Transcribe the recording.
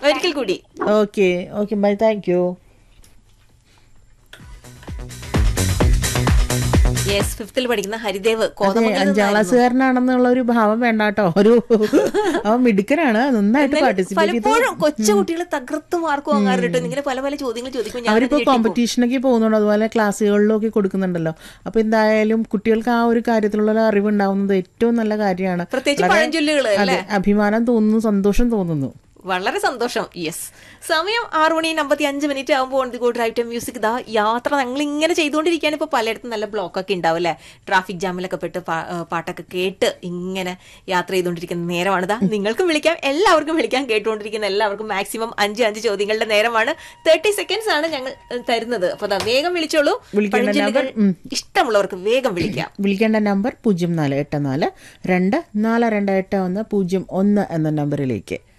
ഒരിക്കൽ കൂടി okay okay bye thank you yes ഫിഫ്തിൽ പഠിക്കുന്ന ഹരിദേവ് അതെ കോതമംഗലത്ത് അഞ്ചാം നിന്നായിരുന്നു. ക്ലാസ്സുകാരനാണെന്നുള്ള ഒരു ഭാവം വേണ്ട കേട്ടോ ഒരു അവൻ മിടുക്കനാണ് നന്നായിട്ട് എന്നാലും പാർട്ടിസിപ്പേറ്റ് ചെയ്ത് പലപ്പോഴും കൊച്ചു കുട്ടികൾ തകർത്ത് മാർക്ക് വാങ്ങാറുണ്ട് ഇങ്ങനെ പല പല ചോദ്യങ്ങൾ ചോദിക്കും ഞാൻ അവരിപ്പോ കോമ്പറ്റീഷനൊക്കെ പോകുന്നുണ്ട് അതുപോലെ ക്ലാസ്സുകളിലൊക്കെ കൊടുക്കുന്നുണ്ടല്ലോ അപ്പൊ എന്തായാലും കുട്ടികൾക്ക് ആ ഒരു കാര്യത്തിലുള്ള ഒരു അറിവ് ഉണ്ടാവുന്നത് ഏറ്റവും നല്ല കാര്യമാണ് പ്രത്യേകിച്ച് വളരെ- പഴഞ്ചൊല്ലുകൾ അതെ അഭിമാനം തോന്നുന്നു സന്തോഷം തോന്നുന്നു വളരെ സന്തോഷം യെസ് സമയം ആറു മണി അമ്പത്തി അഞ്ച് മിനിറ്റ് ആകുമ്പോൾ on the go drive time music ഇതാ യാത്ര ഞങ്ങൾ ഇങ്ങനെ ചെയ്തുകൊണ്ടിരിക്കുകയാണ് ഇപ്പോൾ പലയിടത്തും നല്ല ബ്ലോക്കൊക്കെ ഉണ്ടാവും അല്ലേ ട്രാഫിക് ജാമിലൊക്കെ പെട്ട് പാ- ഏഹ് പാട്ടൊക്കെ കേട്ട് ഇങ്ങനെ യാത്ര ചെയ്തുകൊണ്ടിരിക്കുന്ന നേരമാണ് ഇതാ നിങ്ങൾക്കും വിളിക്കാം എല്ലാവർക്കും വിളിക്കാം കേട്ടുകൊണ്ടിരിക്കുന്ന എല്ലാവർക്കും മാക്സിമം അഞ്ച് അഞ്ച് ചോദ്യങ്ങളുടെ നേരമാണ് തേർട്ടി സെക്കൻഡ്സ് ആണ് ഞങ്ങൾ ഏഹ്, തരുന്നത് അപ്പൊ അതാ വേഗം വിളിച്ചോളൂ വിളിക്കേണ്ട പഴഞ്ചൊല്ലുകൾ ഇഷ്ടമുള്ളവർക്ക് വേഗം വിളിക്കാം വിളിക്കേണ്ട നമ്പർ പൂജ്യം നാല് എട്ട് നാല് രണ്ട് നാല് രണ്ട് എട്ട് ഒന്ന് പൂജ്യം ഒന്ന് എന്ന നമ്പറിലേക്ക്